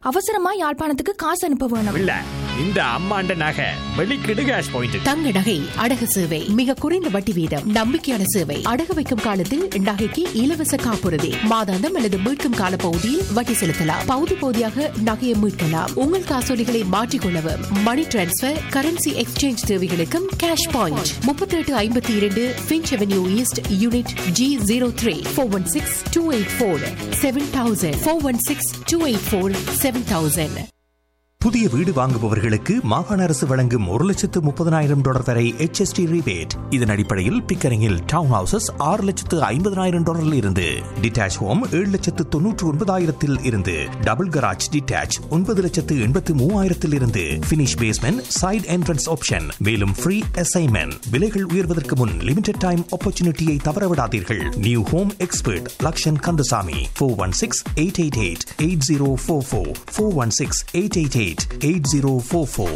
அவசரமா யாழ்ப்பாணத்துக்கு காசு அனுப்ப வேணும் இல்ல இந்த அம்மாண்ட நகை வெளிக்கிடு கேஷ் பாயிண்ட் தங்க நகை அடகு சேவை மிக குறைந்த வட்டி வீதம் நம்பிக்கையான சேவை அடகு வைக்கும் காலத்தில் நகைக்கு இலவச காப்புறுதி மாதாந்தம் அல்லது மீட்கும் கால பகுதியில் வட்டி செலுத்தலாம் பகுதி பகுதியாக நகையை மீட்கலாம் உங்கள் காசோலிகளை மாற்றிக்கொள்ளவும் மணி டிரான்ஸ்பர் கரன்சி எக்ஸ்சேஞ்ச் தேவைகளுக்கும் கேஷ் பாயிண்ட் முப்பத்தி எட்டு ஐம்பத்தி இரண்டு Finch Avenue East unit G zero three four one six two eight four seven thousand four one six two eight four seven thousand புதிய வீடு வாங்குபவர்களுக்கு மாகாண அரசு வழங்கும் ஒரு லட்சத்து முப்பதனாயிரம் டாலர் வரை HST ரிபேட் இதன் அடிப்படையில் பிக்கரிங்கில் டவுன் ஹவுசஸ் ஆறு லட்சத்து ஐம்பதனாயிரம் டாலரில் இருந்து டிட்டாச் ஹோம் ஏழு லட்சத்து தொன்னூற்று ஒன்பதாயிரத்தில் இருந்து டபுள் கராஜ் டிட்டாச் ஒன்பது லட்சத்து எண்பத்து மூவாயிரத்தில் இருந்து finish basement side entrance option மேலும் ஃப்ரீ அசைன்மெண்ட் விலைகள் உயர்வதற்கு முன் லிமிடெட் டைம் ஆப்பர்ச்சுனிட்டியை தவறவிடாதீர்கள் new home expert Lakshan Kandasamy four one six eight eight eight eight zero four four four one six eight eight eight eight zero four four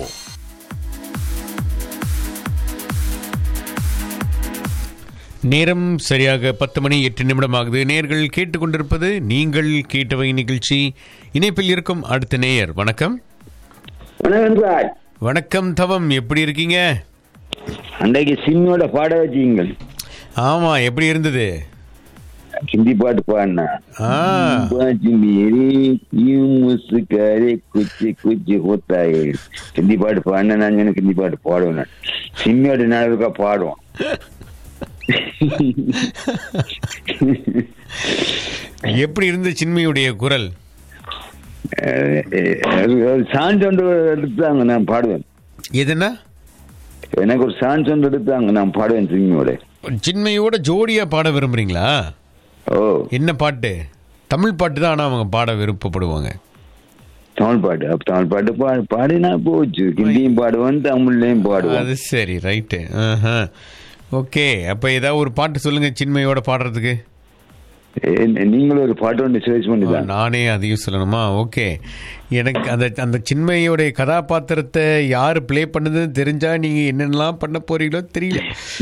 நேரம் சரியாக பத்து மணி எட்டு நிமிடம் ஆகுது நேர்கள் கேட்டுக்கொண்டிருப்பது நீங்கள் கேட்டவை நிகழ்ச்சி இணைப்பில் இருக்கும் அடுத்த நேயர் வணக்கம் வணக்கம் சார் வணக்கம் தவம் எப்படி இருக்கீங்க அன்றைக்கு சிம்மியோட பாட வச்சீங்க ஆமா எப்படி இருந்தது ஹிந்தி பாட்டு பாடினா ஆ बाज मेरी यूं मुस्कुराए कुछ कुछ होता है ஹிந்தி பாட்டு பாடினா நான் எனக்கு ஹிந்தி பாட்டு பாடுவேன் நான். சிம்மியோட நாளுக்கா பாடுவோம் எப்படி இருந்தது சின்மையுடைய குரல் சான்ஸ் ஒன்று எடுத்தாங்க நான் பாடுவேன் எதுனா எனக்கு ஒரு சான்ஸ் ஒன்று எடுத்தாங்க நான் பாடுவேன் சிம்மியோட சின்மையோட ஜோடியா பாட விரும்புறீங்களா ஓ என்ன பாட்டு தமிழ் பாட்டு தான் ஆனா அவங்க பாட விருப்பப்படுவாங்க தமிழ் பாட்டு அப்ப தமிழ் பாட்டு பா பாடினா போச்சு ஹிந்தியும் பாடுவேன் தமிழ்லையும் பாடுவேன் அது சரி ரைட்டு ஓகே அப்ப ஏதாவது ஒரு பாட்டு சொல்லுங்க சின்மையோட பாடுறதுக்கு ஏ, நீங்களும் ஒரு பாட்டு ஒன்று சர்ச் பண்ணி தான் நானே அதையும் சொல்லணுமா ஓகே எனக்கு அந்த அந்த சின்மையோடைய கதாபாத்திரத்தை யார் ப்ளே பண்ணதுன்னு தெரிஞ்சா நீங்க என்னென்னலாம் பண்ண போறீங்களோ தெரியல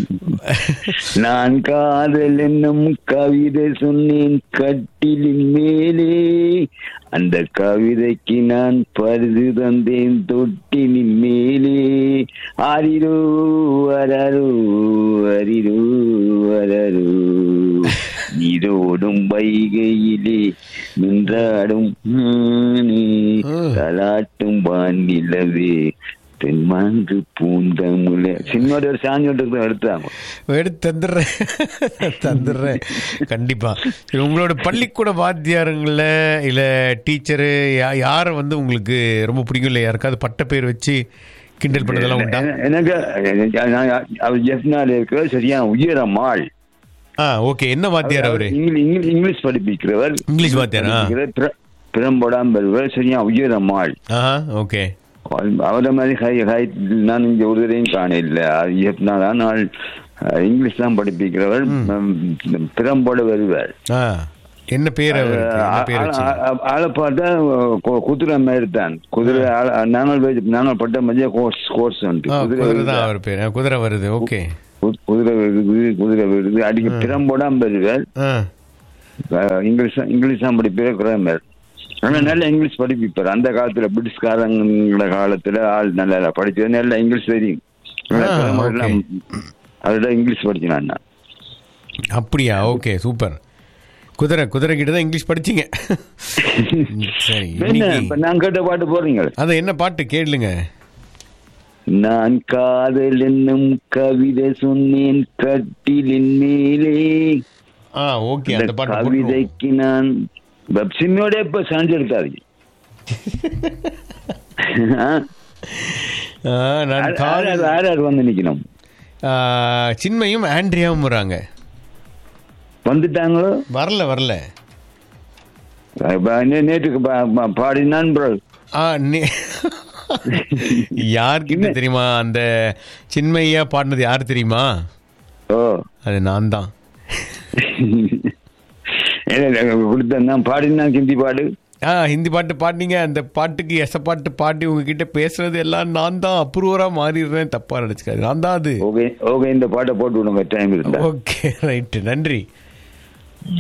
நான் காதல் என்னும் கவிதை சொன்னேன் கட்டிலின் மேலே அந்த கவிதைக்கு நான் பரிது தந்தேன் தொட்டிலின் மேலே ஆரிரோ அரரோ அரிரோ அரரோ நீரோடும் வைகையிலே நின்றாடும் மானே, தலாட்டும் வானிலவே தென்மாங்கு பூந்தமுல சின்னோட ஒரு சாஞ்சி ஒன்று எடுத்தாங்க எடுத்து தந்துடுறேன் தந்துடுறேன் கண்டிப்பா சரி, உங்களோட பள்ளிக்கூட வாத்தியாருங்கள இல்ல டீச்சரு யாரை வந்து உங்களுக்கு ரொம்ப பிடிக்கும் இல்லை யாருக்காவது பட்ட பேர் வச்சு கிண்டல் பண்ணதெல்லாம் உண்டா எனக்கு நான் அவர் ஜெஃப்னால இருக்கிற சரியான உயரமாள் ஆ ஓகே என்ன வாத்தியார் அவரு இங்கிலீஷ் இங்கிலீஷ் இங்கிலீஷ் படிப்பிக்கிறவர் இங்கிலீஷ் வாத்தியாரா? படிப்பிக்கிறவர், பிர- பிறம்படாம வருவர் சரியா உயரமாள் ஆஹா ஓகே அவரை மாதிரி ஹை ஹை நான் இங்க ஒரு தரையும் காண இல்லை ஜெஃப்னா தான் நான் அஹ், இங்கிலீஷ் தான் படிப்பிக்கிறவர் ம், பிறம்போட வருவார் ஆ என்ன பேர் அவருக்கு என்ன பேர் வச்சு ஆளை பார்த்தா கு- குதிரை மாதிரி தான் குதிரை ஆள- நாங்கள் வெ- நாங்கள் பட்ட மதிய கோர்ஸ் கோர்ஸ் உண்டு ஆ, குதிரை குதிரை தான் வருதா? அவர் பேர் ஆ, குதிரை வருது ஓகே கு- குதிரை வருது குதிரை வருது அடிக்க பிறம்போடாம வருவார் ஆ அஹ், இங்கிலீஷ் தான் இங்கிலீஷ் தான் படிப்பார் கிராமர் ஆனா நல்ல இங்கிலீஷ் படிப்பிப்பார் அந்த காலத்துல பிரிட்டிஷ்காரங்களோட காலத்துல ஆள் நல்லா படிச்சது நல்ல இங்கிலீஷ் தெரியும் ஆ, grammar எல்லாம் okay. அதோட இங்கிலீஷ் படிச்சினான் நான் அப்படியா ஓகே சூப்பர் குதிரை குதிரை கிட்ட தான் இங்கிலீஷ் படிச்சீங்க சரி என்ன இன்னைக்கு இப்ப நான் கேட்ட பாட்டு போறீங்க அத என்ன பாட்டு கேளுங்க நான் காதல் என்னும் கவிதை சொன்னேன் கட்டிலின் மேலே ஆ ஓகே அந்த அந்த பாட்டு போட்டுருவோம். கவிதைக்கு நான் சிம்மியோட இப்ப சாஞ்சு எடுத்தாரு ஆ, நான் காதல் யார் யார் வந்து நிக்கணும் ஆ, சின்மையும் ஆண்ட்ரியாவும் வராங்க வந்துட்டாங்களோ வரல வரல இப்ப நே- நேற்றுக்கு பா- பா- பாடினான் ப்ரோ ஆ நே- யார்கிட்ட தெரியுமா அந்த சின்மையா பாடினது யார் தெரியுமா ஓ அது நான் தான் கொடுத்தான் பாடினான் ஹிந்தி பாடு ஆ ஹிந்தி பாட்டு பாடினீங்க அந்த பாட்டுக்கு எச பாட்டு பாடி உங்ககிட்ட பேசுறது எல்லாம் நான் தான் அப்ரூவரா மாறிடுறேன் தப்பா நினைச்சுக்காது நான் தான் அது ஓகே ஓகே இந்த பாட்டை போட்டு விடுங்க டைம் இருந்தா ஓகே ரைட்டு நன்றி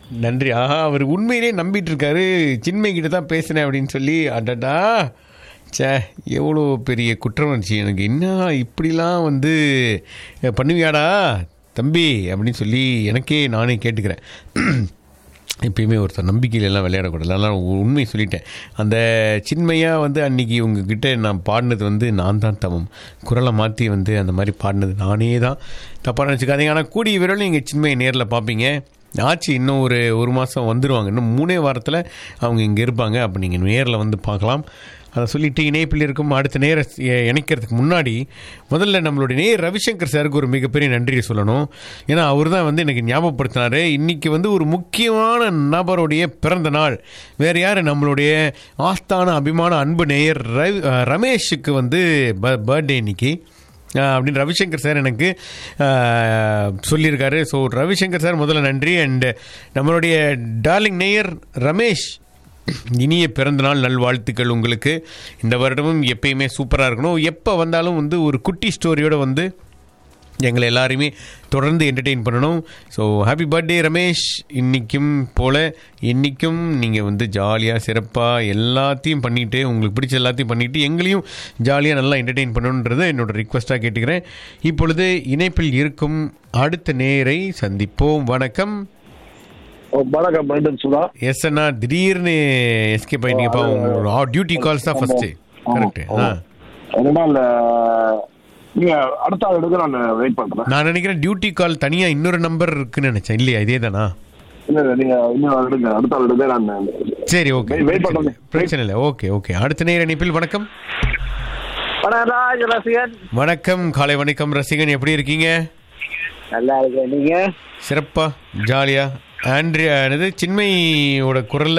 நன்றி ஆஹா அவர் உண்மையிலே நம்பிட்டு இருக்காரு சின்மை கிட்ட தான் பேசினேன் அப்படின்னு சொல்லி அடடா ச்சே எவ்வளோ பெரிய குற்றவுணர்ச்சி எனக்கு என்ன இப்படிலாம் வந்து அஹ், பண்ணுவியாடா தம்பி அப்படின்னு சொல்லி எனக்கே நானே கேட்டுக்கிறேன் எப்பயுமே ஒருத்தர் நம்பிக்கையில எல்லாம் விளையாடக்கூடாது அதனால் உண்மை சொல்லிட்டேன் அந்த சின்மையாக வந்து அன்னைக்கு உங்ககிட்ட நான் பாடினது வந்து நான் தான் தவம் குரலை மாற்றி வந்து அந்த மாதிரி பாடினது நானே தான் தப்பாக நினச்சிக்காதீங்க ஆனால் கூடிய விரைவில் நீங்கள் சின்மையை நேரில் பார்ப்பீங்க ஆச்சு இன்னும் ஒரு ஒரு மாதம் வந்துடுவாங்க இன்னும் மூணே வாரத்தில் அவங்க இங்கே இருப்பாங்க அப்போ நீங்கள் நேரில் வந்து பார்க்கலாம் அதை சொல்லிட்டு இணைப்பில் இருக்கும் அடுத்த நேர இணைக்கிறதுக்கு முன்னாடி முதல்ல நம்மளுடைய நேர் ரவிசங்கர் சாருக்கு ஒரு மிகப்பெரிய நன்றியை சொல்லணும் ஏன்னா அவர் தான் வந்து எனக்கு ஞாபகப்படுத்தினாரு இன்னைக்கு வந்து ஒரு முக்கியமான நபருடைய பிறந்த நாள் வேறு யார் நம்மளுடைய ஆஸ்தான அபிமான அன்பு நேயர் ரவி அஹ், ரமேஷுக்கு வந்து பர்த்டே இன்னைக்கு அஹ், அப்படின்னு ரவிசங்கர் சார் எனக்கு அஹ், சொல்லியிருக்காரு ஸோ ரவிசங்கர் சார் முதல்ல நன்றி அண்ட் நம்மளுடைய டார்லிங் நேயர் ரமேஷ் இனிய பிறந்தநாள் நல்வாழ்த்துக்கள் உங்களுக்கு இந்த வருடமும் எப்பயுமே சூப்பராக இருக்கணும் எப்போ வந்தாலும் வந்து ஒரு குட்டி ஸ்டோரியோட வந்து எங்களை எல்லாரையுமே தொடர்ந்து என்டர்டெயின் பண்ணணும் ஸோ ஹாப்பி பர்த்டே ரமேஷ் இன்றைக்கும் போல் இன்றைக்கும் நீங்கள் வந்து ஜாலியாக சிறப்பாக எல்லாத்தையும் பண்ணிவிட்டு உங்களுக்கு பிடிச்ச எல்லாத்தையும் பண்ணிவிட்டு எங்களையும் ஜாலியாக நல்லா என்டர்டெயின் பண்ணணுன்றதை என்னோட ரிக்வஸ்ட்டாக கேட்டுக்கிறேன் இப்பொழுது இணைப்பில் இருக்கும் அடுத்த நேரை சந்திப்போம் வணக்கம் வணக்கம் மீண்டும் சுதா எஸ் அண்ணா திடீர்னு எஸ்கேப் ஆயிட்டீங்கப்பா உங்களோட டியூட்டி கால்ஸ் தான் ஃபர்ஸ்ட் கரெக்ட் ஆ என்னன்னா இந்த நீங்க அடுத்த ஆள் எடுக்க நான் வெயிட் பண்றேன் நான் நினைக்கிறேன் டியூட்டி கால் தனியா இன்னொரு நம்பர் இருக்குன்னு நினைச்சேன் இல்லையா இதே தானா இல்ல இல்ல நீங்க இன்னும் ஆள் எடுங்க அடுத்த ஆள் எடுக்க நான் சரி ஓகே Wait- wait பண்ணுங்க. பிரச்சனை இல்லை ஓகே ஓகே அடுத்த நேர இணைப்பில் வணக்கம் வணக்கம் ரசிகன் வணக்கம் காலை வணக்கம் ரசிகன் எப்படி இருக்கீங்க நல்லா இருக்கேன் நீங்க சிறப்பா ஜாலியா ஆண்ட்ரியா என்னது சின்மையோட குரல்ல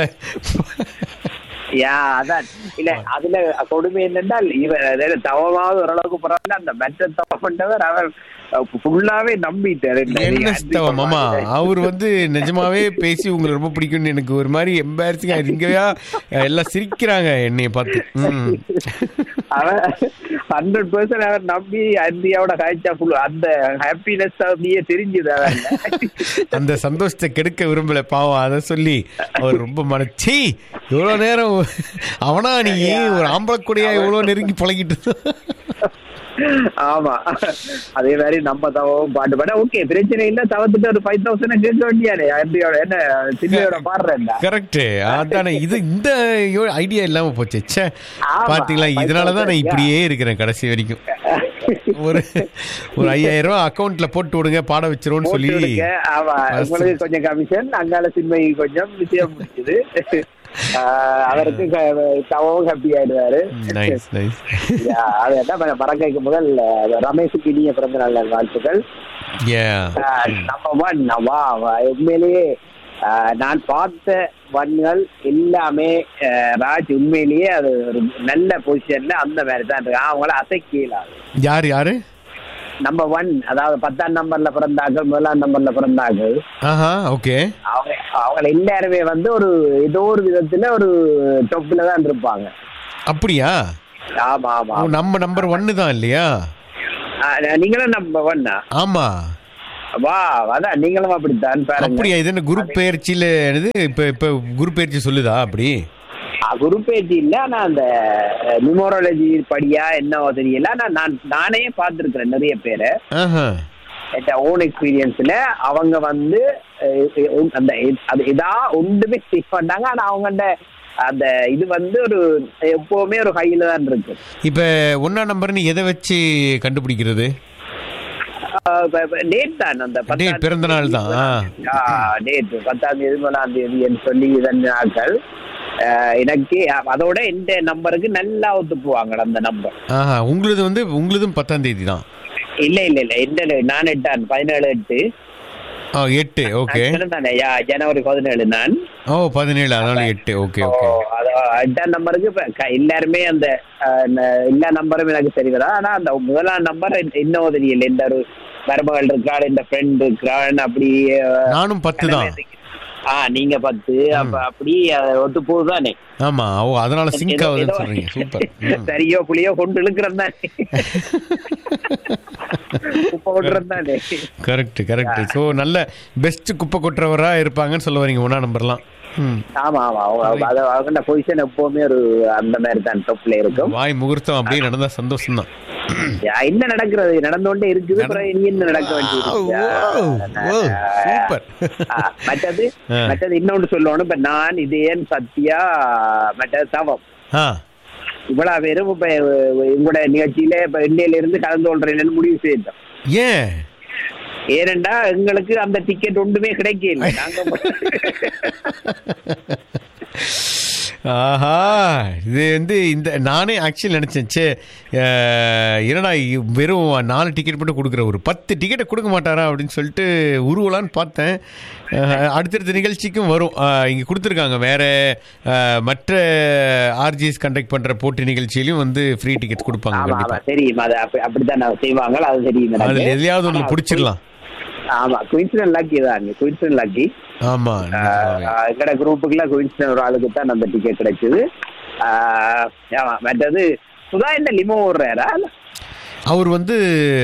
யா அதான் இல்ல அதுல கொடுமை என்னென்றால் இவர் தவமாவது ஓரளவுக்கு பரவாயில்ல அந்த மெச்ச தவப்பட்டவர் அவர் ஃபுல்லாவே நம்பிட்டாரு என்ன ஸ்தவம் ஆமா அவர் வந்து நிஜமாவே பேசி உங்களுக்கு ரொம்ப பிடிக்கும்னு எனக்கு ஒரு மாதிரி எம்பாரசிங்கா இங்கயா எல்லாம் சிரிக்கிறாங்க என்னைய பார்த்து ம். அவர் ஹண்ட்ரட் பர்சன்ட் அவர் நம்பி இந்தியாவோட காய்ச்சா ஃபுல் அந்த ஹாப்பினஸ் அப்படியே தெரிஞ்சுது அவர் அந்த சந்தோஷத்தை கெடுக்க விரும்பல பாவம் அதை சொல்லி அவர் ரொம்ப மனச்சி இவ்வளவு நேரம் அவனா நீ ஒரு ஆம்பளை கூடயா இவ்வளவு நெருங்கி பழகிட்டு ஆமா அதே மாதிரி நம்ம தவவும் பாட்டு பாட ஓகே பிரச்சனை இல்ல தவத்துட்டு ஒரு ஃபைவ் தௌசண்ட் கேட்க வேண்டியானே இந்தியாவோட என்ன சின்னையோட பாடுறேன்டா கரெக்ட் அதானே இது இந்த ஐடியா இல்லாம போச்சு ச்சே ஆமா. பாத்தீங்களா இதனாலதான் நான் இப்படியே இருக்கிறேன் கடைசி வரைக்கும் ஒரு ஒரு ஐயாயிரம் ரூபாய் அக்கவுண்ட்ல போட்டு விடுங்க பாட வச்சிருவோம்னு போட்டு சொல்லி விடுங்க. ஆமா உங்களுக்கு கொஞ்சம் கமிஷன் அங்கால சின்மை கொஞ்சம் விஷயம் முடிச்சுது ஆஹ் அவருக்கு க- தவவும் ஹாப்பி ஆயிடுவாரு நைஸ் நைஸ் Yeah, அது என்ன பறக்கைக்கு முதல் அஹ், ரமேஷுக்கு இனிய பிறந்த நாள் வாழ்த்துக்கள் ஏ நம்பர் ஒன் வா வா, உண்மையிலேயே ஆஹ், நான் பார்த்த வன்கள் எல்லாமே ஆஹ், ராஜ் உண்மையிலேயே அது ஒரு நல்ல பொசிஷன்ல அந்த மாதிரி தான் இருக்கு அவங்கள அசைக்கலாம் யார் யாரு நம்பர் ஒன் அதாவது பத்தாம் நம்பர்ல பிறந்தார்கள் முதலாம் நம்பர்ல பிறந்தார்கள் ஆஹா ஓகே அவங்க அவங்க எல்லாருமே வந்து ஒரு ஏதோ ஒரு விதத்துல ஒரு டொப்ல தான் இருப்பாங்க அப்படியா ஆமா ஆமா ஓ, நம்ம நம்பர் ஒன்னு தான் இல்லையா ஆஹ், நீங்களும் நம்பர் ஒன்னா ஆமா வா அதான் நீங்களும் அப்படித்தான் பாருங்க அப்படியா இது என்ன குரு பயிற்சியில என்னது இப்ப இப்ப குரு பயிற்சி சொல்லுதா அப்படி அஹ் குரு பேச்சு இல்ல ஆனா அந்த நியூமராலஜி படியா என்னவோ தெரியல ஆனா நான் நானே பார்த்திருக்கிறேன் நிறைய பேரை ஆஹா என் ஓன் எக்ஸ்பீரியன்ஸ்ல அவங்க வந்து அஹ், அஹ், அந்த இ- அது இதா ஒன்றுமே ஸ்டிக் பண்ணாங்க ஆனா அவங்கள்ட அந்த இது வந்து ஒரு எப்பவுமே ஒரு ஹையில தான் இருக்கு இப்ப ஒன்னா நம்பர்னு எதை வச்சு கண்டுபிடிக்கிறது டேட் தான் அந்த Date, பிறந்த நாள் தான். ஆ. டேட் பத்தாம் தேதி முதலாம் தேதின்னு சொல்லி இதன் நாட்கள் அஹ், எனக்கு அதோட இந்த நம்பருக்கு நல்லா ஒத்துப்புவாங்க அந்த நம்பர் ஆஹா உங்களுது வந்து உங்களுதும் பத்தாம் தேதி தான் இல்ல இல்ல இல்ல இந்த நான் எட்டான் பதினேழு எட்டு ஆ எட்டு ஓகே நான் தானே, யா, ஜனவரி பதினேழு நான் ஓ பதினேழு அதனால எட்டு ஓகே ஓ, ஓகே அது எட்டாம் நம்பருக்கு இப்ப க- எல்லாருமே அந்த அஹ், ந- எல்லா நம்பரும் எனக்கு தெரியுதா ஆனா அந்த முதலாம் நம்பர் இன்னும் தெரியல இந்த ஒரு மருமகள் இருக்காள் இந்த ஃப்ரெண்ட் இருக்கிறாள் அப்படி அஹ், நானும் பத்து தான் ஆ நீங்க பத்து அப்ப அப்படி அது ஒத்து போகுதானே ஆமா ஓ அதனால சிங்க் ஏதோ- ஆகுதுன்னு ஏதோ- சொல்றீங்க சூப்பர் சரியோ புளியோ கொண்டு இழுக்கிறேன் தானே குப்பை கொட்டுறேன் தானே கரெக்ட் கரெக்ட் ஸோ நல்ல பெஸ்ட் குப்பை கொட்டுறவரா இருப்பாங்கன்னு சொல்ல வரீங்க ஒன்னா நம்பர்லாம் ம் ஆமா ஆமா அவங்க- அது அவங்க பொசிஷன் எப்பவுமே ஒரு அந்த மாதிரி தான் டொப்ல இருக்கும் வாய் முகூர்த்தம் அப்படியே நடந்தா சந்தோஷம் தான் யா, என்ன நடக்கிறது நடந்தோண்டே இருக்குது அப்புறம் இனி என்ன நடக்க வேண்டியது சூப்பர் ஆ, மற்றது ஆ. மற்றது இன்னொன்று சொல்லணும் இப்ப நான் இதேன் சத்யா மற்றது தவம் ஆ இவ்வளவு பேரும் இப்ப உங்களோட நிகழ்ச்சியில இப்ப இந்தியில இருந்து கலந்து கொள்றேன்னு முடிவு செய்தோம் ஏன் ஏனெண்டா எங்களுக்கு அந்த டிக்கெட் ஒன்றுமே கிடைக்கல நாங்க ஆஹா இது வந்து இந்த நானே ஆக்சுவலி நினைச்சேன் சே அஹ், என்னடா இ- வெறும் நாலு டிக்கெட் மட்டும் கொடுக்குற ஒரு பத்து டிக்கெட்டை கொடுக்க மாட்டாரா அப்படின்னு சொல்லிட்டு உருவலான்னு பார்த்தேன் அஹ், அடுத்தடுத்த நிகழ்ச்சிக்கும் வரும் அஹ், இங்க கொடுத்துருக்காங்க வேற அஹ், மற்ற ஆர்ஜிஎஸ் கண்டக்ட் பண்ற போட்டி நிகழ்ச்சியிலையும் வந்து ஃப்ரீ டிக்கெட் கொடுப்பாங்க ஆமா கண்டிப்பா ஆமா தெரியும் அது அப்படி அப்படித்தான் நான் செய்வாங்க அது தெரியும் அதுல எனக்கு. எதையாவது ஒன்று ஆனா, பிடிச்சிடலாம் ஆமா குயின்சிடன் லக்கி தான் குயின்சிடன் லக்கி ஆமா நிஜமாவே. எங்கட குரூப்புக்குள்ள குயின்சிடன் ஒரு ஆளுக்கு தான் அந்த டிக்கெட் கிடைச்சது ஆஹ், ஆமா மற்றது சுதா என்ன லிமோ ஓடுறாரா அவர் வந்து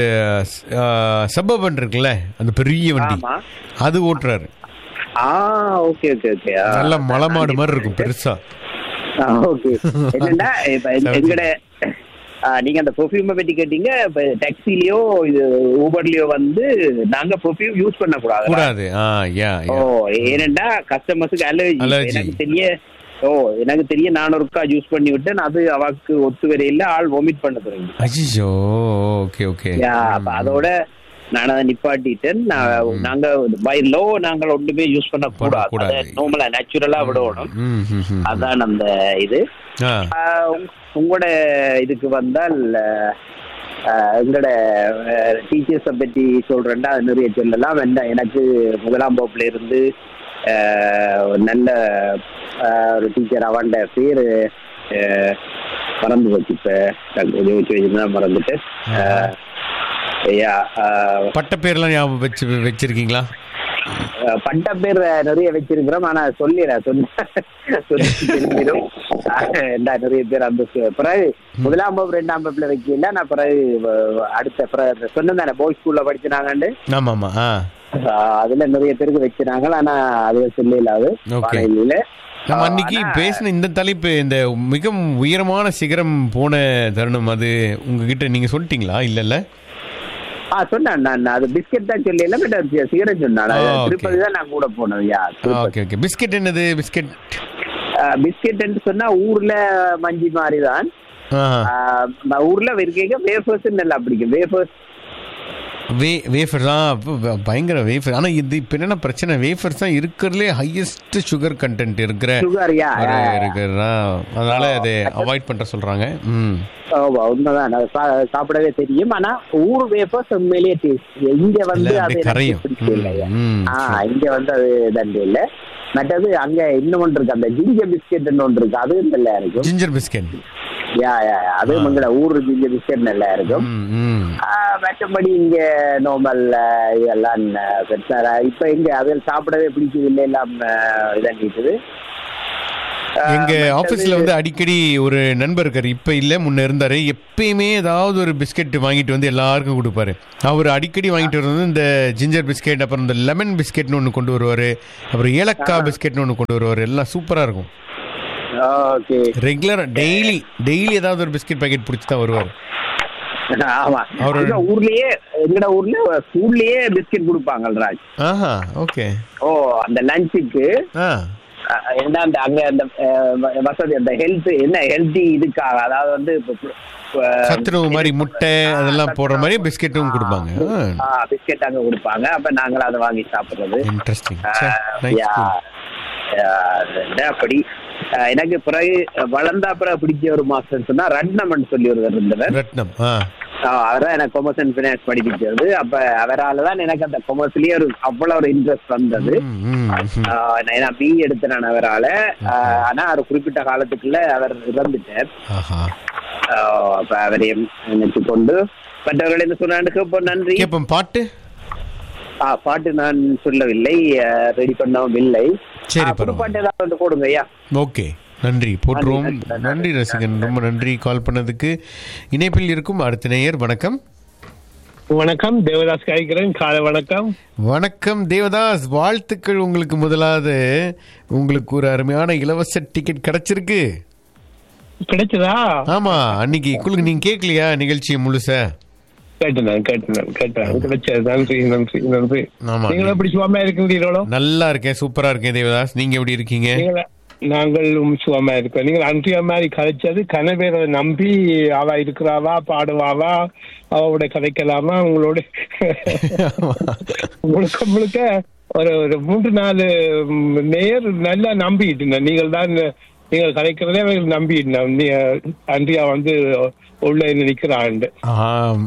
சப்பபன் இருக்குல்ல அந்த பெரிய வண்டி ஆமா அது ஓட்டுறாரு ஆ ஓகே ஓகே ஓகே நல்ல மலைமாடு மாதிரி இருக்கும் பெருசா ஓகே என்னண்டா இப்ப எங்க- எங்கட ஆ, நீங்க அந்த பெர்ஃபியூமை பத்தி கேட்டீங்க இப்ப டாக்ஸிலயோ இது ஊபர்லயோ வந்து நாங்க பெர்ஃபியூம் யூஸ் பண்ண கூடாது கூடாது ஆ யா ஓ ஏனண்டா கஸ்டமர்ஸுக்கு அலர்ஜி Allergy. எனக்கு தெரிய ஓ எனக்கு தெரிய நான் ஒருக்கா யூஸ் பண்ணி விட்டேன் அது அவக்கு ஒத்து வரையில ஆள் வாமிட் பண்ண தொடங்கி அஜிஜோ ஓகே ஓகே யா, அப்ப அதோட நான் அதை நிப்பாட்டிட்டேன் நான் நாங்க பை லோ நாங்கள் ஒன்றுமே யூஸ் பண்ண கூடாது பண்ணக்கூடாது. நார்மலா நேச்சுரலா விடணும் ம் ம், ம். அதான் அந்த இது ஆ ஆஹ் உங்க- உங்களோட இதுக்கு வந்தால் ஆஹ் எங்களோட டீச்சர்ஸை பற்றி சொல்றேன்டா அது நிறைய சொல்லலாம் என்ன எனக்கு முதலாம் வகுப்புல இருந்து ஆஹ் ஒரு நல்ல ஆஹ் ஒரு டீச்சர் அவன்ட பேரு ஆஹ் மறந்து போச்சு இப்ப டக்கு யோசிச்சு வச்சிருந்தா மறந்துட்டு ஆஹ் ஐயா ஆஹ் பட்ட பேர்லாம் ஞாபகம் வச்சு வச்சிருக்கீங்களா அஹ் பட்ட பேர் நிறைய வச்சிருக்கிறோம் ஆனா சொல்லிடுறேன் சொன்ன சொல்லி தெரிஞ்சிடும் என்ன நிறைய பேர் அந்த சு- பிறகு முதலாம் வகுப்பு ரெண்டாம் வகுப்புல வைக்கல நான் பிறகு வ- அடுத்த பிறகு சொன்னேன் பாய்ஸ் ஸ்கூல்ல படிச்சினாங்கன்னு ஆமா ஆமா ஆ அஹ் அதுல நிறைய பேருக்கு வச்சினாங்க ஆனா அது சொல்லல அது Okay. வானொலியில. நம்ம அஹ் அன்னைக்கு ஆனா- பேசின இந்த தலைப்பு இந்த மிக உயரமான சிகரம் போன தருணம் அது உங்ககிட்ட நீங்க சொல்லிட்டீங்களா இல்லல்ல ஆ சொன்னேன் நான் அது பிஸ்கெட் தான் சொல்லல பட் சிகரெட் சொன்னான் அது ஆ, okay. திருப்பதி தான் நான் கூட போனது யா ஓகே ஓகே பிஸ்கெட் என்னது பிஸ்கெட் பிஸ்கெட் சொன்னா ஊர்ல மஞ்சி மாதிரி தான் ஆ ஊர்ல இருக்கீங்க வேஃபர்ஸ் நல்லா பிடிக்கும் வேஃபர்ஸ் வே வேஃபர் தான் அப்ப ப- பயங்கர வேஃபர் ஆனா இது இப்ப என்னன்னா பிரச்சனை வேஃபர்ஸ் தான் இருக்கிறதுலே ஹையஸ்ட் சுகர் கண்டென்ட் இருக்கிற சுகர் யா ஒரு இருக்கிறதா அதனால அதை அவாய்ட் பண்ற சொல்றாங்க ம் ஆமா, உண்மைதான் அது சா- சாப்பிடவே தெரியும் ஆனா ஊர் வேப்பர்ஸ் உண்மையிலேயே டேஸ்ட் இங்க வந்து இல்ல, அது அப்படியே எனக்கு கரையும். பிடிக்கல ம், ம், ஆ சரி. இங்க வந்து அது தண்டு இல்ல மற்றது அங்க இன்னும் ஒன்று இருக்கு அந்த ஜிஞ்சர் பிஸ்கெட் ஒன்று இருக்கு அது நல்லா இருக்கும் ஜிஞ்சர் பிஸ்கெட் யா யா யா. அது உங்களோட ஊர் ஜிஞ்சர் பிஸ்கெட் நல்லா இருக்கும் ம் ம் ஆ, மற்றபடி இங்க நார்மல் இதெல்லாம் பெருசா இப்ப இங்க அதில் சாப்பிடவே பிடிக்குது இல்லை எல்லாம் இதாகிட்டுது எங்க ஆபீஸ்ல வந்து அடிக்கடி ஒரு நண்பர் இருக்காரு இப்ப இல்ல முன்ன இருந்தாரு எப்பயுமே ஏதாவது ஒரு பிஸ்கெட் வாங்கிட்டு வந்து எல்லாருக்கும் கொடுப்பாரு அவர் அடிக்கடி வாங்கிட்டு வர்றது இந்த ஜிஞ்சர் பிஸ்கெட் அப்புறம் இந்த லெமன் பிஸ்கெட்னு ஒன்று கொண்டு வருவாரு அப்புறம் ஏலக்காய் பிஸ்கெட்னு ஒன்று கொண்டு வருவாரு எல்லாம் சூப்பரா இருக்கும் ஓகே ரெகுலரா டெய்லி டெய்லி ஏதாவது ஒரு பிஸ்கெட் பாக்கெட் பிடிச்சி தான் வருவார் ஆமா அவரு- எங்க ஊர்லயே எங்கட ஊர்ல ஸ்கூல்லயே பிஸ்கெட் கொடுப்பாங்க ராஜ் ஆஹா ஓகே ஓ அந்த லஞ்சுக்கு ஆ என்ன அந்த அங்க அந்த அஹ், வ- வசதி அந்த ஹெல்த் என்ன ஹெல்தி இதுக்காக அதாவது வந்து இப்ப, அஹ், சத்துணவு மாதிரி முட்டை அதெல்லாம் போடுற மாதிரி பிஸ்கெட்டும் கொடுப்பாங்க ஆ, பிஸ்கெட் அங்க கொடுப்பாங்க அப்ப நாங்களும் அதை வாங்கி சாப்பிடுறது இன்ட்ரெஸ்டிங் ஆஹ், நைஸ் யா. ஆஹ், அது அப்படி ஆஹ், எனக்கு பிறகு வளர்ந்தா பிறகு பிடிச்ச ஒரு மாஸ்டர் சொன்னா ரட்னமன் சொல்லி ஒருவர் இருந்தவர் ரத்னம் ஆ அவர்தான் எனக்கு கொமர்ஸ் அண்ட் பினான்ஸ் படிப்பிச்சது அப்ப அவரால தான் எனக்கு அந்த கொமர்ஸ்லயே ஒரு அவ்வளவு ஒரு இன்ட்ரெஸ்ட் வந்தது ம், ம், ம். ஆஹ் நான் பி எடுத்தேன் நான் அவரால ஆஹ் ஆனா ஒரு குறிப்பிட்ட காலத்துக்குள்ள அவர் இறந்துட்டார் ஆஹா ஆஹ் அப்ப அவரையும் நினைச்சு கொண்டு மற்றவர்கள் என்ன சொன்னான்னு கேட்போம் நன்றி கேப்போம் பாட்டு ஆ, பாட்டு நான் சொல்லவில்லை ரெடி பண்ணவும் இல்லை சரி, ஆ, புது பரவாயில்ல. பாட்டு ஏதாவது வந்து போடுங்க ஐயா ஓகே நன்றி போட்டுருவோம் நன்றி, நன்றி, நன்றி ரசிகன் ரொம்ப நன்றி கால் பண்ணதுக்கு இணைப்பில் இருக்கும் அடுத்த நேயர் வணக்கம் வணக்கம் தேவதாஸ் காய்க்கிறேன் காலை வணக்கம் வணக்கம் தேவதாஸ் வாழ்த்துக்கள் உங்களுக்கு முதலாவது உங்களுக்கு ஒரு அருமையான இலவச டிக்கெட் கிடைச்சிருக்கு கிடைச்சதா ஆமா அன்னைக்கு உங்களுக்கு நீங்க கேட்கலையா நிகழ்ச்சியை முழுசா கேட்டேன் கேட்டேன் கேட்டேன் கிடைச்சது நன்றி நன்றி நன்றி ஆமா. நீங்களும் எப்படி சுவாமா இருக்கிறீர்களோ நல்லா இருக்கேன் சூப்பரா இருக்கேன் தேவதாஸ் நீங்க எப்படி இருக்கீங்க நீங்கள நாங்களும் சுவாமா இருக்கோம் நீங்கள் அன்றைய மாதிரி கதைச்சது கனவேரை நம்பி அவ இருக்கிறாவா பாடுவாவா அவளோட கதைக்கலாமா உங்களோட முழுக்க முழுக்க ஒரு ஒரு மூன்று நாலு ம், நேர் நல்லா நம்பிட்டு இருந்தேன் நீங்கள் தான் நீங்கள் கதைக்கிறதே அவர்கள் நம்பிட்டு அன்றையா வந்து உள்ள நிற்கிறாண்டு ஆம்.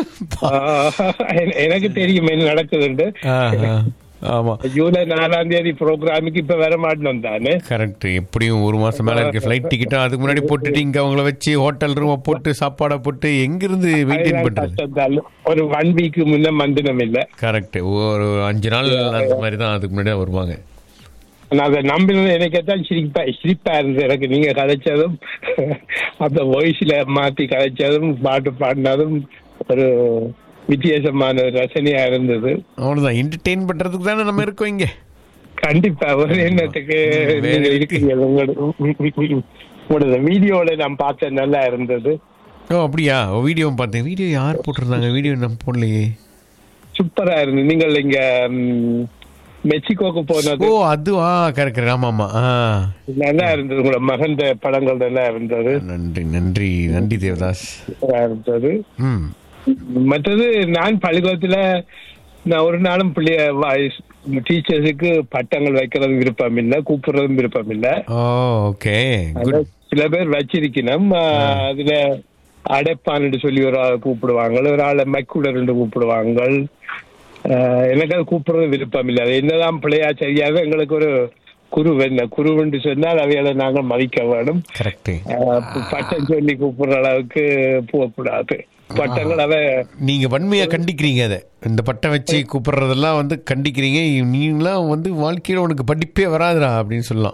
எ- எனக்கு தெரியும் என்ன நடக்குதுண்டு ஆஹா. ஆமா ஜூலை நாலாம் தேதி ப்ரோக்ராமுக்கு இப்ப வர மாட்டோம் தானே கரெக்ட் எப்படியும் ஒரு மாசம் மேல இருக்கு ஃபிளைட் டிக்கெட்டும் அதுக்கு முன்னாடி போட்டுட்டு இங்க அவங்கள வச்சு ஹோட்டல் ரூம் போட்டு சாப்பாடை போட்டு எங்கிருந்து மெயின்டைன் பண்றது கஷ்டம் தான். ஒரு ஒன் வீக் முன்ன மந்தினம் இல்ல கரெக்ட் ஒரு அஞ்சு நாள் அந்த மாதிரி தான் அதுக்கு முன்னாடி தான் வருவாங்க நான் அதை நம்பினது எனக்கேத்தான் சிரிப்பா சிரிப்பா இருந்தது எனக்கு நீங்க கதைச்சதும் அந்த வாய்ஸ்ல மாத்தி கதைச்சதும் பாட்டு பாடினதும் ஒரு வித்தியாசமான ஒரு ரசனையா இருந்தது அவ்வளவுதான் என்டர்டெயின் பண்றதுக்கு தானே நம்ம இருக்கோம் இங்க கண்டிப்பா ஒரு எண்ணத்துக்கு வேற நீங்க இருக்கு. இருக்கீங்க உங்களோட உங்களோட வீடியோல நான் பார்த்தேன் நல்லா இருந்தது ஓ அப்படியா வீடியோ பார்த்தேன் வீடியோ யார் போட்டிருந்தாங்க வீடியோ நம்ம போடலையே சூப்பரா இருந்தது நீங்கள் இங்க ம், மெக்சிகோக்கு போனது ஓ அதுவா கரெக்ட் கரெக்ட் ஆமா ஆமா ஆ நல்லா இருந்தது உங்களோட மகந்த படங்கள் நல்லா இருந்தது நன்றி நன்றி நன்றி தேவதாஸ் சூப்பரா இருந்தது ம் மற்றது நான் பள்ளிக்கூடத்துல நான் ஒரு நாளும் பிள்ளைய டீச்சர்ஸுக்கு பட்டங்கள் வைக்கிறது விருப்பம் இல்லை கூப்பிடுறதும் விருப்பம் இல்லை ஓ ஓகே அதுல குட் சில பேர் வச்சிருக்கணும் ஆஹ், அதுல அடைப்பான்னு சொல்லி ஒரு ஆள் கூப்பிடுவாங்க ஒரு ஆளை மைக்குடர் கூப்பிடுவாங்க ஆஹ், எனக்கு அது கூப்பிடுறது விருப்பம் இல்லை அது என்னதான் பிள்ளையா சரியாக எங்களுக்கு ஒரு குரு என்ன குருவென்று சொன்னால் அவைகளை நாங்கள் மதிக்க வேணும் கரெக்ட் ஆஹ், பட்டம் சொல்லி கூப்பிடுற அளவுக்கு போகக்கூடாது பட்டங்கள் அவ நீங்க வன்மையா கண்டிக்கிறீங்க அதை இந்த பட்டம் வச்சு கூப்பிடுறதெல்லாம் வந்து கண்டிக்கிறீங்க நீங்களாம் வந்து வாழ்க்கையில உனக்கு படிப்பே வராதுடா அப்படின்னு சொல்லலாம்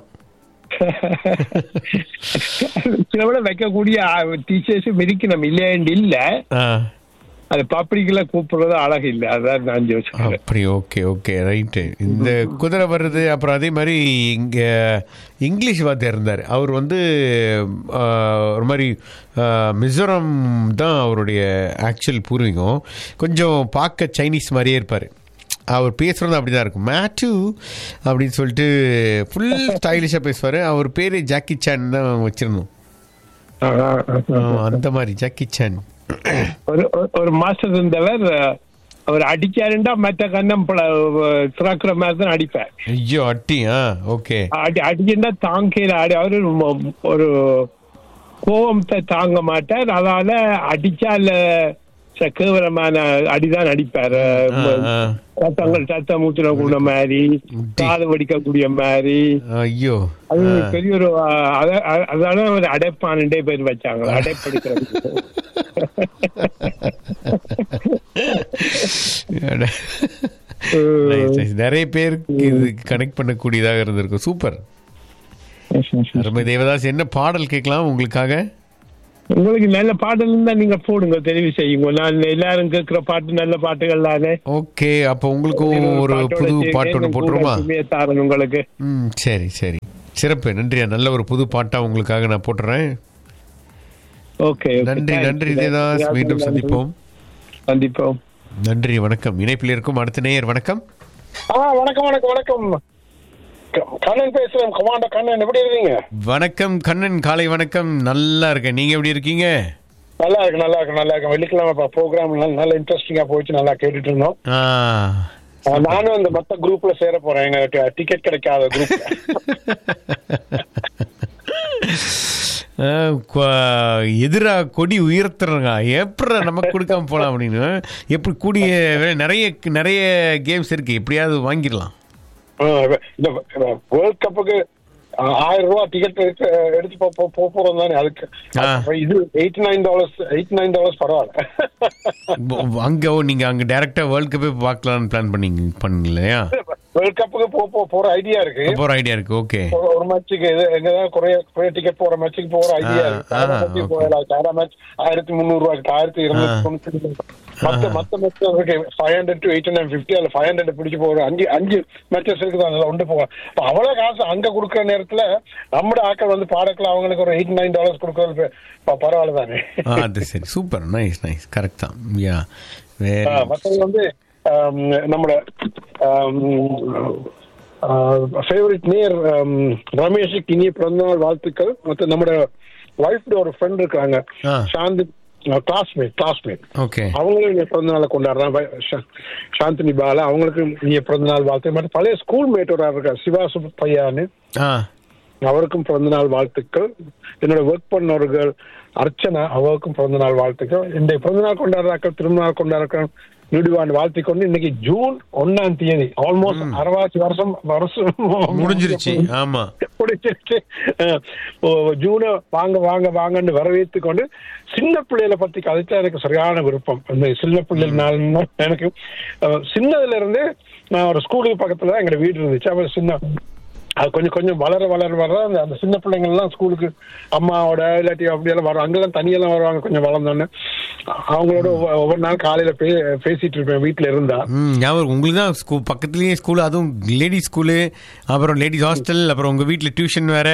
சில விட வைக்கக்கூடிய டீச்சர்ஸும் இருக்கு நம்ம இல்லையாண்டு இல்ல ஆ, அது பப்ளிக்ல கூப்பிடுறது அழகு இல்லை அதான் நான் யோசிக்கிறேன் அப்படி ஓகே ஓகே ரைட்டு இந்த குதிரை வருது அப்புறம் அதே மாதிரி இங்க இங்கிலீஷ் வாத்தியார் இருந்தார் அவர் வந்து ஆ, ஒரு மாதிரி ஆ, மிசோரம் தான் அவருடைய ஆக்சுவல் பூர்வீகம் கொஞ்சம் பார்க்க சைனீஸ் மாதிரியே இருப்பார் அவர் பேசுறது அப்படிதான் இருக்கும் மேட்டு அப்படின்னு சொல்லிட்டு ஃபுல் ஸ்டைலிஷாக பேசுவார் அவர் பேர் ஜாக்கி சான் தான் வச்சிருந்தோம் ஆஹா, ஆ, அந்த மாதிரி ஜாக்கி சான் ஒரு ஒரு- ஒரு மாஸ்டர் இருந்தவர் அவர் அடிச்சாருண்டா மற்ற கண்ணம் பல- திறக்கிற மாதிரி தான் அடிப்பார் ஐயோ அட்டி ஆ ஓகே அடி அடிச்சுட்டா தாங்கையில அடி அவரு மொ- ஒரு கோபத்தை தாங்க மாட்டார் அதனால அடிச்சால ச- கேவலமான அடிதான் அடிப்பாரு ஆ, ஆ. சத்தங்கள் சத்தம் ஊத்துன கூட மாதிரி காது வடிக்கக்கூடிய மாதிரி ஐயோ அது பெரிய ஒரு ஆ, அத- அ- அதனால ஒரு அடைப்பானுட்டே பேர் வச்சாங்க அடைப்படுக்கிறது Nice, nice. நிறைய பேருக்கு இது கனெக்ட் பண்ணக்கூடியதாக இருந்திருக்கும் சூப்பர் அருமை தேவதாஸ் என்ன பாடல் கேட்கலாம் உங்களுக்காக உங்களுக்கு நல்ல பாடல் இருந்தா நீங்க போடுங்க தெரிவு செய்யுங்க நான் எல்லாரும் கேட்கிற பாட்டு நல்ல பாட்டுகள் தானே ஓகே அப்போ உங்களுக்கும் ஒரு பாட்டோட புது சேர்ந்து பாட்டு ஒன்று எனக்கு போட்டுருமா கூட சுமையை தாரேன் உங்களுக்கு ம் சரி சரி சிறப்பு நன்றி நல்ல ஒரு புது பாட்டா உங்களுக்காக நான் போட்டுறேன் ஓகே நன்றி நன்றி தேவதாஸ் மீண்டும் சந்திப்போம் சந்திப்போம் நன்றி வணக்கம் இணைப்பில் இருக்கும் அடுத்த நேயர் வணக்கம் ஆ வணக்கம் வணக்கம் வணக்கம் க- கண்ணன் பேசுறேன் கமாண்டர் கண்ணன் எப்படி இருக்கீங்க வணக்கம் கண்ணன் காலை வணக்கம் நல்லா இருக்கேன் நீங்க எப்படி இருக்கீங்க நல்லா இருக்கு நல்லா இருக்கு நல்லா இருக்கு வெள்ளிக்கிழமை ப்ரோக்ராம் நல்ல இன்ட்ரெஸ்டிங்கா போயிடுச்சு நல்லா கேட்டுட்டு இருந்தோம் ஆ ஆ, நானும் அந்த மத்த குரூப்ல சேர போறேன் எங்க டிக்கெட் கிடைக்காத குரூப் எதிரா கொடி உயர்த்துறாங்க எப்படி நமக்கு கொடுக்காம போலாம் அப்படின்னு எப்படி கூடிய நிறைய நிறைய கேம்ஸ் இருக்கு எப்படியாவது வாங்கிடலாம் இந்த வேர்ல்ட் கப்புக்கு ஆயிரம் ரூபாய் டிக்கெட் எடுத்து எடுத்து போ- போ- போ- போறோம் தானே அதுக்கு ஆ. அப்ப இது eighty nine dollars eighty nine dollars பரவாயில்ல இப்போ அங்க ஓ நீங்க அங்க டைரக்டா வேர்ல்ட் கப்பே பார்க்கலாம்னு பிளான் பண்ணீங்க பண்ணலையா வேர்ல்ட் கப்புக்கு போ போ- போற ஐடியா இருக்கு போற ஐடியா இருக்கு ஓகே ஒரு- ஒரு மேட்சுக்கு இது எங்கதான் குறைய குறைய டிக்கெட் போற மேட்சுக்கு போற ஐடியா ஆ, இருக்கு ஆ, சாதா மேட்சுக்கு okay. போகலாம் சாதா மேட்ச் ஆயிரத்தி முந்நூறு ரூபாய்க்கு ஆயிரத்தி இருநூத்தி தொண்ணூத்தி மத்த மத்த மேட்ச் இருக்கு five hundred to eight hundred fifty அல்ல ஃபைவ் ஹண்ட்ரட் பிடிச்சு போற அஞ்சு அஞ்சு மேட்சஸ் இருக்குது அதில் ஒன்று போக இப்போ அவ்வளவு காசு அங்க கொடுக்குற நேரத்துல நம்மட ஆக்கள் வந்து பாடக்கலாம் அவங்களுக்கு ஒரு எயிட் நைன் டாலர்ஸ் கொடுக்கறது ப- பரவாயில்ல தானே ஆ, அது சரி சூப்பர் நைஸ் நைஸ் கரெக்ட் தான் யா வேற ஆ, மத்தது வந்து ஆம், நம்மட ஃபேவரட் நேர் ரமேஷுக்கு இனிய பிறந்தநாள் வாழ்த்துக்கள் மற்ற நம்மட ஒய்ஃப்ட ஒரு ஃப்ரெண்ட் இருக்காங்க ஆ. சாந்தி கிளாஸ்மேட் கிளாஸ்மேட் ஓகே அவங்களும் இனிய பிறந்தநாளை கொண்டாடுறாங்க சா- சாந்தினி பாலா அவங்களுக்கு இனிய பிறந்தநாள் வாழ்த்து மற்ற பழைய ஸ்கூல் மேட் ஒரு ஆள் இருக்கார் சிவா சுப்பையான்னு ஆ அவருக்கும் பிறந்தநாள் வாழ்த்துக்கள் என்னோட ஒர்க் பண்ணவர்கள் அர்ச்சனா அவருக்கும் பிறந்தநாள் வாழ்த்துக்கள் இந்த பிறந்தநாள் கொண்டாடுறாக்கள் திருநாள் கொண்டாடுறாக்கள் நீடுவான் வாழ்த்திக் கொண்டு இன்னைக்கு ஜூன் ஒன்னாம் தேதி ஆல்மோஸ்ட் அறுபது வருஷம் வருஷம் முடிஞ்சிருச்சு ஆமா முடிஞ்சிருச்சு அஹ், ஓ, ஜூனை வாங்க வாங்க வாங்கன்னு வரவேற்று கொண்டு சின்ன பிள்ளைகளை பத்தி கதைச்சா எனக்கு சரியான விருப்பம் அந்த சின்ன பிள்ளைனால எனக்கு அஹ், சின்னதுல இருந்து நான் ஒரு ஸ்கூலுக்கு பக்கத்துல தான் எங்க வீடு இருந்துச்சு அப்ப சின்ன அது கொஞ்சம் கொஞ்சம் வளர வளர வளர அந்த அந்த சின்ன பிள்ளைங்க எல்லாம் ஸ்கூலுக்கு அம்மாவோட இல்லாட்டி அப்படியெல்லாம் வரும் அங்கெல்லாம் தனியெல்லாம் வருவாங்க கொஞ்சம் வளர்ந்தோன்னு அவங்களோட ஒவ்வொரு- ஒவ்வொரு நாள் காலையில பே பேசிட்டு இருப்பேன் வீட்டுல இருந்தா ம் ஞாபகம் உங்களுக்கு தான் ஸ்கூல் பக்கத்துலயே ஸ்கூல் அதுவும் லேடிஸ் ஸ்கூலு அப்புறம் லேடிஸ் ஹாஸ்டல் அப்புறம் உங்க வீட்ல டியூஷன் வேற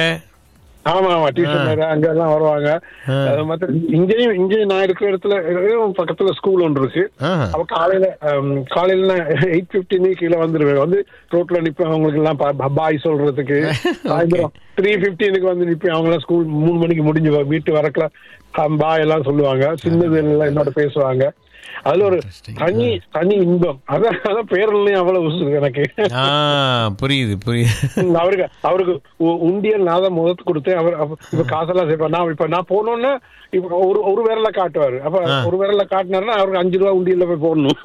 ஆமா ஆமா டியூஷன் வேற அங்க எல்லாம் வருவாங்க ஆ. அது மத்த இங்கேயும் இங்கேயும் நான் இருக்கிற இடத்துல இங்கேயும் பக்கத்துல ஸ்கூல் ஒன்று இருக்கு ஆஹா. அப்ப காலையில ஹம், காலையில நான் எயிட் பிப்டினே கீழே வந்துருவேன் வந்து ரோட்ல நிப்பேன் அவங்களுக்கு எல்லாம் பாய் சொல்றதுக்கு சாயந்தரம் த்ரீ பிப்டீனுக்கு வந்து நிப்பேன் அவங்க எல்லாம் ஸ்கூல் மூணு மணிக்கு முடிஞ்சு வ- வீட்டு வரக்குல பாய் எல்லாம் சொல்லுவாங்க சின்னது எல்லாம் என்னோட பேசுவாங்க அதுல ஒரு தனி தனி இன்பம் அதான் அதான் பேரலையும் அவ்வளவு உசு எனக்கு ஆ புரியுது புரியுது ம், அவருக்கு அவருக்கு உ- உண்டியல் நான் தான் முதத்து கொடுத்தேன் அவர் அப்ப இப்ப காசெல்லாம் சேர்ப்பார் நான் இப்ப நான் போனோன்னா இப்ப ஒரு ஒரு விரல காட்டுவாரு அப்ப ஆ. ஒரு விரல காட்டினாருன்னா அவருக்கு அஞ்சு ரூபா உண்டியல்ல போய் போடணும்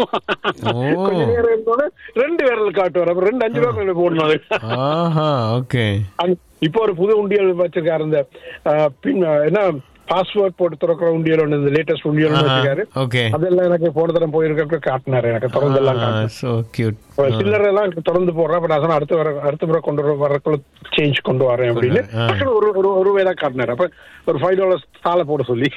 ஓ. கொஞ்ச நேரம் இருந்தோடனே ரெண்டு விரல் காட்டுவார் அப்புறம் ரெண்டு அஞ்சு ரூபா போய் போடணும் அது ஆஹா ஓகே அந்த- இப்போ ஒரு புது உண்டியல் வச்சிருக்காரு இந்த அஹ், பின் என்ன பாஸ்வேர்ட் போட்டு திறக்கிற உண்டியல் ஒன்று இந்த லேட்டஸ்ட் உண்டியல் ஒண்ணு வச்சிருக்காரு ஓகே அதெல்லாம் எனக்கு போன தரம் போயிருக்க காட்டினாரு எனக்கு திறந்தெல்லாம் காட்டினாரு சோ கியூட் இப்ப சில்லறை எல்லாம் தொடர்ந்து போடுறேன் அப்ப நான் சொன்னேன் அடுத்த வர அடுத்த முறை கொண்டு வர வரக்குள்ள சேஞ்ச் கொண்டு வரேன் அப்படின்னு ஆ. அப்புறம் ஒரு ஒரு ஒரு வேலை காட்டினாரு அப்ப ஒரு ஃபைவ் டாலர்ஸ் தாளை போட சொல்லி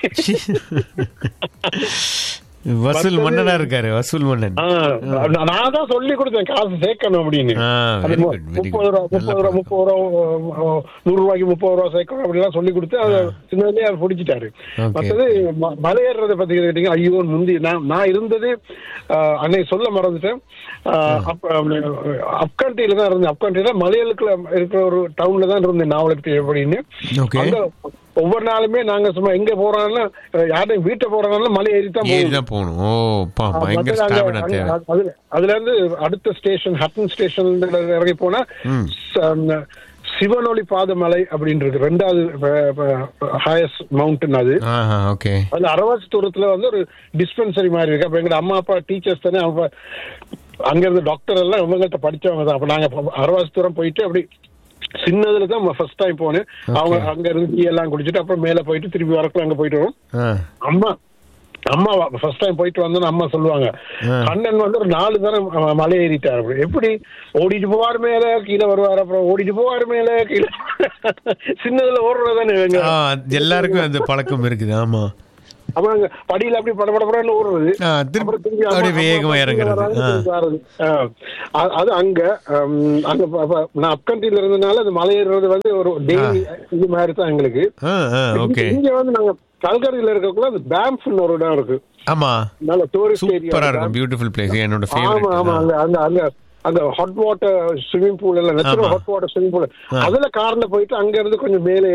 வசூல் மன்னனா இருக்காரு வசூல் மன்னன் ஆ, நான் நான் தான் சொல்லி கொடுத்தேன் காசு சேர்க்கணும் அப்படின்னு ஆ, அது very மு- good, very முப்பது ரூபா good. முப்பது ரூபா முப்பது ரூபா நூறு ரூபாய்க்கு முப்பது ரூபா சேர்க்கணும் அப்படிலாம் சொல்லி கொடுத்து அதை சின்னதுலயே அவர் பிடிச்சிட்டாரு Okay. மற்றது ம- மலையேறதை பத்தி கேட்டீங்க ஐயோ முந்தி நான் நான் இருந்தது ஆஹ், அன்னை சொல்ல மறந்துட்டேன் அப்கண்ட்ரியில தான் இருந்தேன் அப்கண்ட்ரியில மலையாளுக்குள்ள இருக்கிற ஒரு டவுன்ல தான் இருந்தேன் நாவலுக்கு அப்படின்னு Okay. அங்க ஒவ்வொரு நாளுமே நாங்க சும்மா எங்க போறோம்னா யாரையும் வீட்டை போறோம்னாலும் மலை ஏறி தான் ஏறி போகணும் தான் போகணும் ஓ பா ஆ, பயங்கர மத்தது அங்க- ஸ்டாமினா அங்க- தேவை அதுல- அதுல இருந்து அடுத்த ஸ்டேஷன் ஹட்டன் ஸ்டேஷன்ல இறங்கி போனா ம். ச- அந்த சிவனொளி பாதமலை அப்படின்னு இருக்கு ரெண்டாவது ஹையஸ்ட் மவுண்டன் அது ஆஹா ஓகே அதுல அரவாசி தூரத்துல வந்து ஒரு டிஸ்பென்சரி மாதிரி இருக்கு அப்ப எங்க அம்மா அப்பா டீச்சர்ஸ் தானே அவங்க அங்க இருந்த டாக்டர் எல்லாம் இவங்கள்ட்ட படிச்சவங்க தான் அப்ப நாங்க அரவாசி தூரம் போயிட்டு அப்படி சின்னதுல தான் ஃபர்ஸ்ட் டைம் போனேன் அவங்க அங்க இருந்து டீ எல்லாம் குடிச்சிட்டு அப்புறம் மேல போயிட்டு திருப்பி வரக்குள்ள அங்க போயிட்டு வரோம் ஆ அம்மா அம்மா ஃபர்ஸ்ட் டைம் போயிட்டு வந்தோன்னு அம்மா சொல்லுவாங்க கண்ணன் வந்து ஒரு நாலு தரம் ம- மலை ஏறிட்டார் அப்படி எப்படி ஓடிட்டு போவார் மேல கீழே வருவார் அப்புறம் ஓடிட்டு போவார் மேல கீழே சின்னதுல ஓடுறதானே இவங்க ஆ எல்லாருக்கும் அந்த பழக்கம் இருக்குது ஆமா அப்புறம் அங்க படியில அப்படி பட பட படன்னு ஓடுறது ஆ, திருப்பி அப்புறம் திருப்பி அம்மா- அப்படியே வேகமா அம்மா இறங்குறது. வராங்க, ஆ. திருப்பி வர்றது. ஆ. அ- அது அங்க ஹம், அங்க ப- ப- நான் அப்கண்ட்ரியில இருந்தனால அது மலை ஏறுறது வந்து ஒரு டெய்லி இது மாதிரி தான் எங்களுக்கு ஆ ஆ ஓகே இங்க வந்து நாங்க கல்கரியில இருக்கக்குள்ள அது பேம்ப்னு ஒரு இடம் இருக்கு ஆமா நல்ல டூரிஸ்ட் சூப்பரா ஏரியா இருக்கும் பியூட்டிஃபுல் பிளேஸ் என்னோட ஆமா ஆமா ஃபேவரட் அங்க அங்க அங்க அங்க ஹாட் வாட்டர் ஸ்விம்மிங் பூல் எல்லாம் ஆமா. ஹாட் வாட்டர் ஸ்விம்மிங் பூல் அதுல கார்ல போயிட்டு அங்க இருந்து கொஞ்சம் மேலே